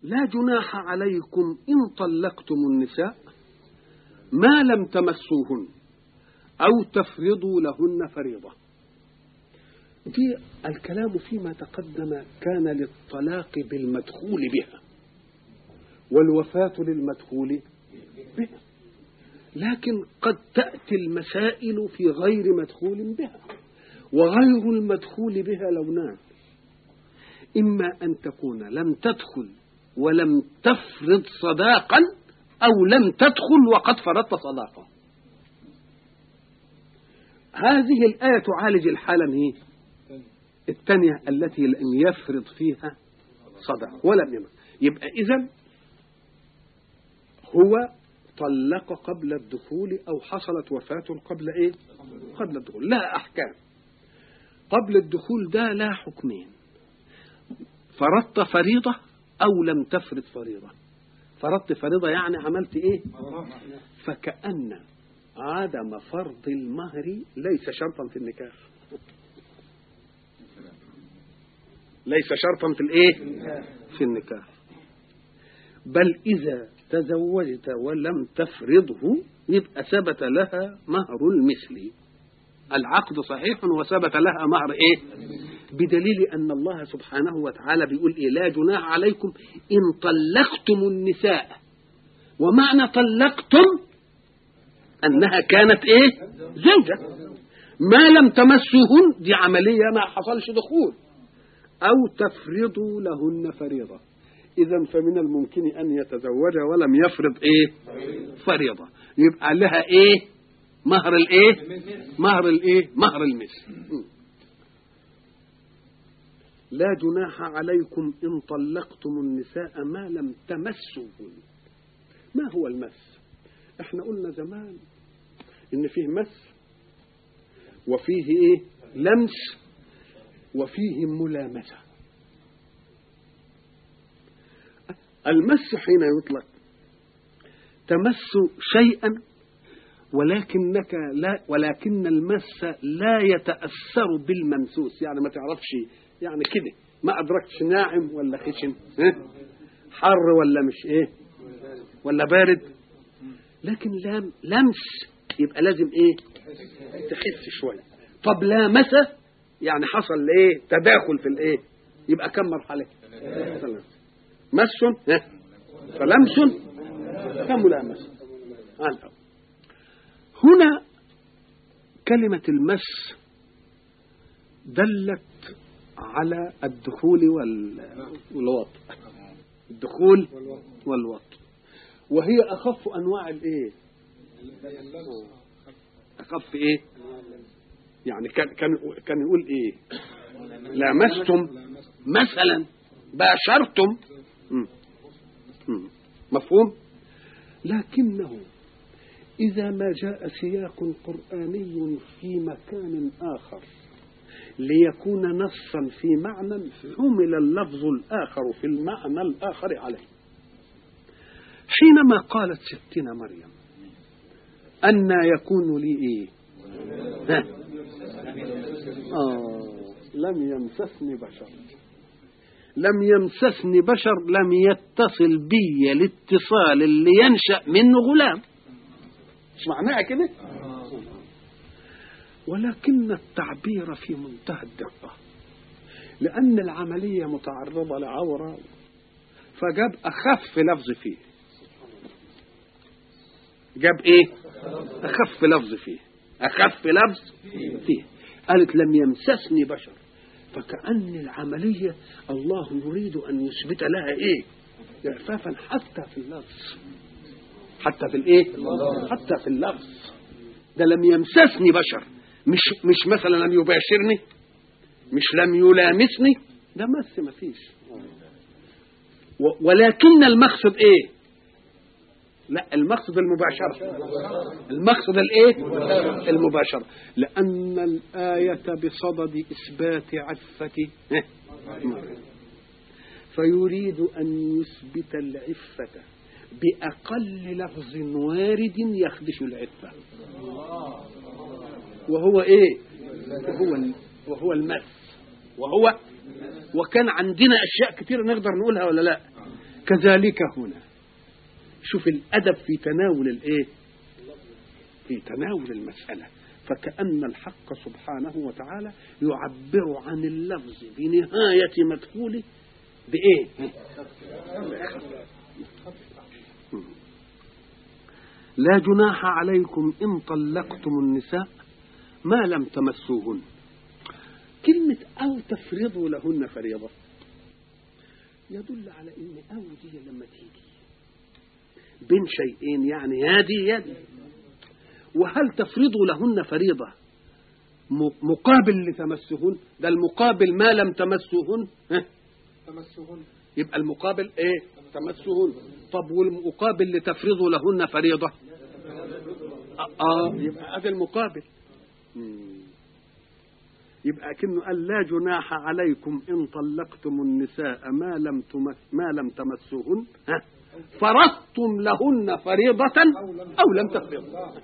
لا جناح عليكم إن طلقتم النساء ما لم تمسوهن أو تفرضوا لهن فريضة دي الكلام فيما تقدم كان للطلاق بالمدخول بها والوفاة للمدخول بها لكن قد تأتي المسائل في غير مدخول بها وغير المدخول بها لونان إما أن تكون لم تدخل ولم تفرض صداقا أو لم تدخل وقد فرضت صداقا هذه الآية تعالج الحالة إيه؟ الثانية التي لم يفرض فيها صداق ولم يمت يبقى إذا هو طلق قبل الدخول أو حصلت وفاة قبل إيه؟ قبل الدخول لا أحكام قبل الدخول ده لا حكمين فرضت فريضة أو لم تفرض فريضة فرضت فريضة يعني عملت إيه فكأن عدم فرض المهر ليس شرطا في النكاح ليس شرطا في الايه في النكاح بل اذا تزوجت ولم تفرضه يبقى ثبت لها مهر المثل العقد صحيح وثبت لها مهر ايه بدليل ان الله سبحانه وتعالى بيقول ايه لا جناح عليكم ان طلقتم النساء ومعنى طلقتم انها كانت ايه زوجة ما لم تمسهن دي عملية ما حصلش دخول او تفرضوا لهن فريضة اذا فمن الممكن ان يتزوج ولم يفرض ايه فريضة يبقى لها ايه مهر الايه مهر الايه مهر المثل لا جناح عليكم ان طلقتم النساء ما لم تمسوهن ما هو المس احنا قلنا زمان ان فيه مس وفيه ايه لمس وفيه ملامسه المس حين يطلق تمس شيئا ولكنك لا ولكن المس لا يتاثر بالممسوس يعني ما تعرفش يعني كده ما ادركتش ناعم ولا خشن حر ولا مش ايه ولا بارد لكن لام لمس يبقى لازم ايه تحس شويه طب لامسه يعني حصل ايه تداخل في الايه يبقى كم مرحله مس فلمس كملامسه هنا كلمة المس دلت على الدخول والوطء الدخول والوطء وهي أخف أنواع الإيه أخف إيه يعني كان كان كان يقول إيه لامستم مثلا باشرتم م. م. مفهوم لكنه إذا ما جاء سياق قرآني في مكان آخر ليكون نصا في معنى حمل اللفظ الآخر في المعنى الآخر عليه حينما قالت ستنا مريم أن يكون لي إيه ها؟ آه لم يمسسني بشر لم يمسسني بشر لم يتصل بي الاتصال اللي ينشأ منه غلام مش معناها كده ولكن التعبير في منتهى الدقة لأن العملية متعرضة لعورة فجاب أخف لفظ فيه جاب إيه أخف لفظ فيه أخف لفظ فيه قالت لم يمسسني بشر فكأن العملية الله يريد أن يثبت لها إيه إعفافا حتى في اللفظ حتى في الإيه حتى في اللفظ ده لم يمسسني بشر مش مش مثلا لم يباشرني مش لم يلامسني ده مس ما فيش ولكن المقصد ايه لا المقصد المباشرة المقصد الايه المباشرة لأن الآية بصدد إثبات عفة فيريد أن يثبت العفة بأقل لفظ وارد يخدش العفة وهو ايه وهو وهو المس وهو وكان عندنا اشياء كتير نقدر نقولها ولا لا كذلك هنا شوف الأدب في تناول الإيه في تناول المسألة فكأن الحق سبحانه وتعالى يعبر عن اللفظ بنهاية مدخوله بإيه لا جناح عليكم إن طلقتم النساء ما لم تمسوهن كلمة أو تفرضوا لهن فريضة يدل على إن أو دي لما تيجي بين شيئين يعني يدي يدي وهل تفرضوا لهن فريضة مقابل لتمسهن ده المقابل ما لم تمسوهن تمسهن يبقى المقابل ايه تمسهن طب والمقابل لتفرضوا لهن فريضة اه, آه يبقى هذا المقابل مم. يبقى كأنه قال لا جناح عليكم إن طلقتم النساء ما لم تمس ما لم تمسوهن ها فرضتم لهن فريضة أو لم تفرضوا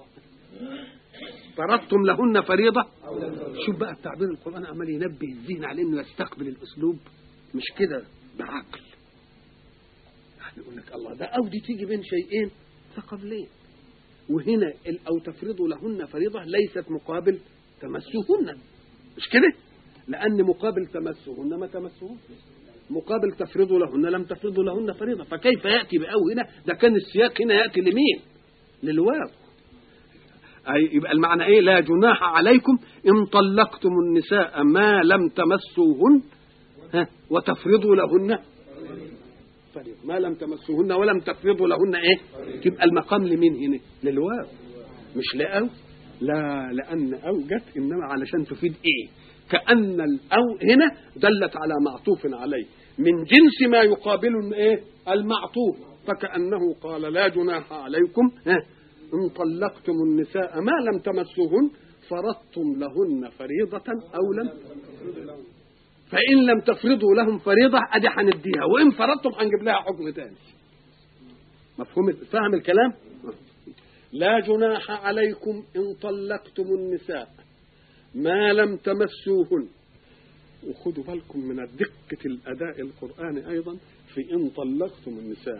فرضتم لهن فريضة شوف بقى التعبير القرآن عمال ينبه الذهن على إنه يستقبل الأسلوب مش كده بعقل يعني يقول لك الله ده أو دي تيجي بين شيئين ثقبلين وهنا أو تفرضوا لهن فريضة ليست مقابل تمسوهن مش كده لأن مقابل تمسهن ما تمسهن مقابل تفرضوا لهن لم تفرضوا لهن فريضة فكيف يأتي بأو هنا ده كان السياق هنا يأتي لمين للواو أي يبقى المعنى ايه لا جناح عليكم ان طلقتم النساء ما لم تمسوهن ها وتفرضوا لهن فريضة ما لم تمسوهن ولم تفرضوا لهن ايه تبقى المقام لمين هنا للواو مش لأو لا لأن أو جت إنما علشان تفيد إيه كأن الأو هنا دلت على معطوف عليه من جنس ما يقابل إيه المعطوف فكأنه قال لا جناح عليكم ها إن طلقتم النساء ما لم تمسوهن فرضتم لهن فريضة أو لم فإن لم تفرضوا لهم فريضة أدي هنديها وإن فرضتم هنجيب لها حكم تاني مفهوم فاهم الكلام؟ لا جناح عليكم إن طلقتم النساء ما لم تمسوهن وخدوا بالكم من دقة الأداء القرآني أيضا في إن طلقتم النساء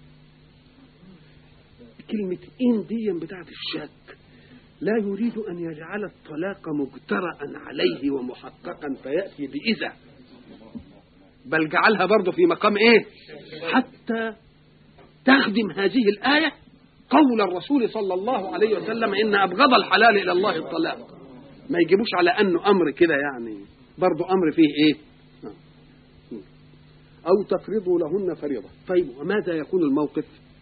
كلمة إن دي بتاعت الشك لا يريد أن يجعل الطلاق مجترأ عليه ومحققا فيأتي بإذا بل جعلها برضه في مقام إيه حتى تخدم هذه الآية قول الرسول صلى الله عليه وسلم إن أبغض الحلال إلى الله الطلاق ما يجيبوش على أنه أمر كده يعني برضه أمر فيه إيه أو تفرضوا لهن فريضة طيب وماذا يكون الموقف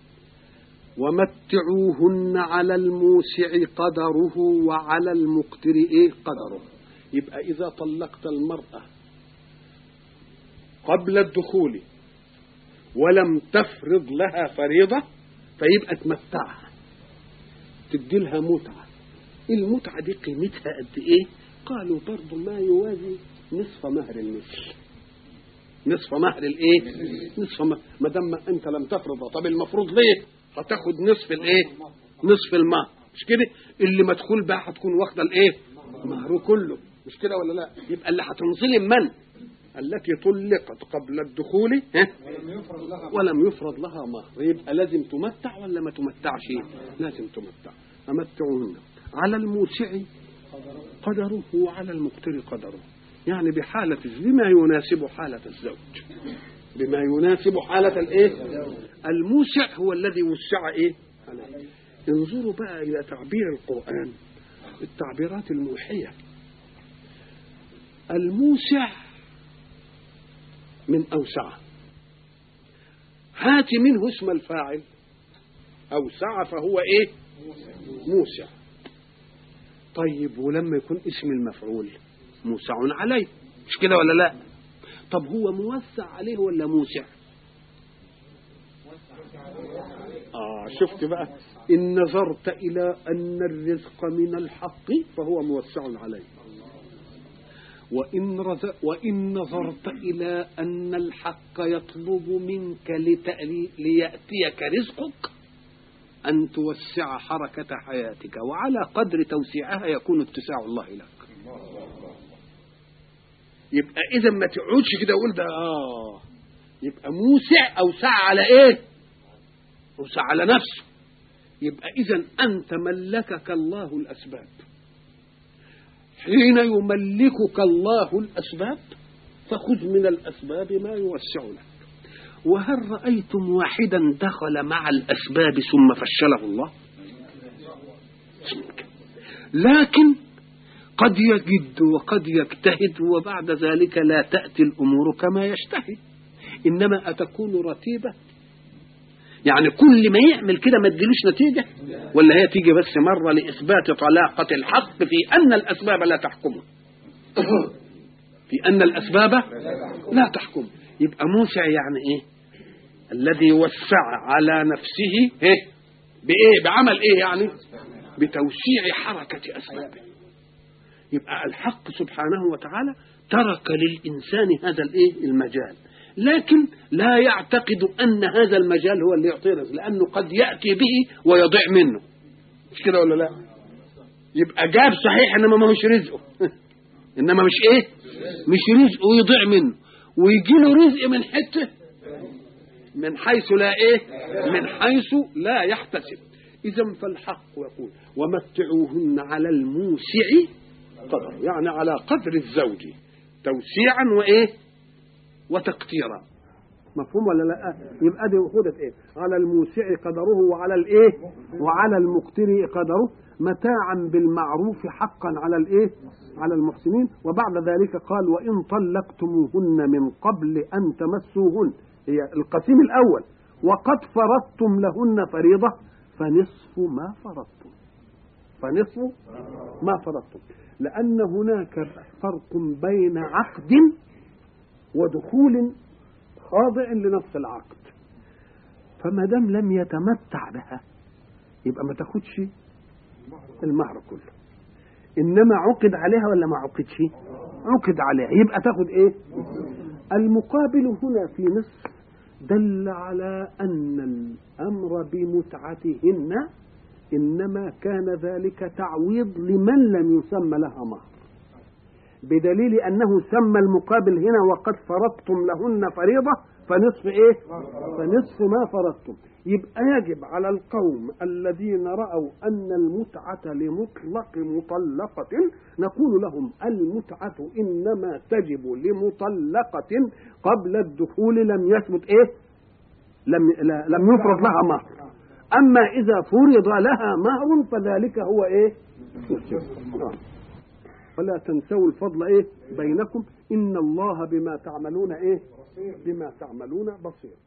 ومتعوهن على الموسع قدره وعلى المقتر إيه قدره يبقى إذا طلقت المرأة قبل الدخول ولم تفرض لها فريضة فيبقى تمتعها تدي لها متعة المتعة دي قيمتها قد ايه قالوا برضو ما يوازي نصف مهر المثل نصف مهر الايه نصف مهر ما دام انت لم تفرض طب المفروض ليه هتاخد نصف الايه نصف المهر مش كده اللي مدخول بقى هتكون واخده الايه مهره كله مش كده ولا لا يبقى اللي هتنظلم من التي طلقت قبل الدخول ها؟ ولم يفرض لها مهر يبقى لازم تمتع ولا ما تمتعش لازم تمتع أمتعوهن على الموسع قدره وعلى المقتر قدره يعني بحالة بما يناسب حالة الزوج بما يناسب حالة الايه الموسع هو الذي وسع ايه عليه انظروا بقى الى تعبير القرآن التعبيرات الموحية الموسع من أوسع هات منه اسم الفاعل أوسع فهو إيه موسع طيب ولما يكون اسم المفعول موسع عليه مش كده ولا لا طب هو موسع عليه ولا موسع آه شفت بقى إن نظرت إلى أن الرزق من الحق فهو موسع عليه وإن, رز... وإن نظرت إلى أن الحق يطلب منك لتألي... ليأتيك رزقك أن توسع حركة حياتك وعلى قدر توسيعها يكون اتساع الله لك يبقى إذا ما تقعدش كده وقول ده آه يبقى موسع أوسع على إيه أوسع على نفسه يبقى إذا أنت ملكك الله الأسباب حين يملكك الله الأسباب فخذ من الأسباب ما يوسع لك وهل رأيتم واحدا دخل مع الأسباب ثم فشله الله لكن قد يجد وقد يجتهد وبعد ذلك لا تأتي الأمور كما يشتهي إنما أتكون رتيبة يعني كل ما يعمل كده ما تجيلوش نتيجة ولا هي تيجي بس مرة لإثبات طلاقة الحق في أن الأسباب لا تحكمه في أن الأسباب لا تحكم يبقى موسع يعني إيه الذي وسع على نفسه إيه بإيه بعمل إيه يعني بتوسيع حركة أسبابه يبقى الحق سبحانه وتعالى ترك للإنسان هذا الإيه المجال لكن لا يعتقد أن هذا المجال هو اللي يعطيه رزق لأنه قد يأتي به ويضيع منه مش كده ولا لا يبقى جاب صحيح إنما ما هوش رزقه إنما مش إيه مش رزقه ويضيع منه ويجي له رزق من حتة من حيث لا إيه من حيث لا يحتسب إذا فالحق يقول ومتعوهن على الموسع قدر يعني على قدر الزوج توسيعا وإيه وتقتيرا مفهوم ولا لا يبقى دي خدت ايه على الموسع قدره وعلى الايه وعلى المقتر قدره متاعا بالمعروف حقا على الايه على المحسنين وبعد ذلك قال وان طلقتموهن من قبل ان تمسوهن هي القسيم الاول وقد فرضتم لهن فريضه فنصف ما فرضتم فنصف ما فرضتم لان هناك فرق بين عقد ودخول خاضع لنفس العقد فما دام لم يتمتع بها يبقى ما تاخدش المهر كله انما عقد عليها ولا ما عقدش عقد عليها يبقى تاخد ايه المقابل هنا في مصر دل على ان الامر بمتعتهن انما كان ذلك تعويض لمن لم يسمى لها مهر بدليل انه سمى المقابل هنا وقد فرضتم لهن فريضه فنصف ايه فنصف ما فرضتم يبقى يجب على القوم الذين راوا ان المتعه لمطلق مطلقه نقول لهم المتعه انما تجب لمطلقه قبل الدخول لم يثبت ايه لم لا لم يفرض لها مهر اما اذا فرض لها مهر فذلك هو ايه ولا تنسوا الفضل ايه بينكم ان الله بما تعملون ايه بما تعملون بصير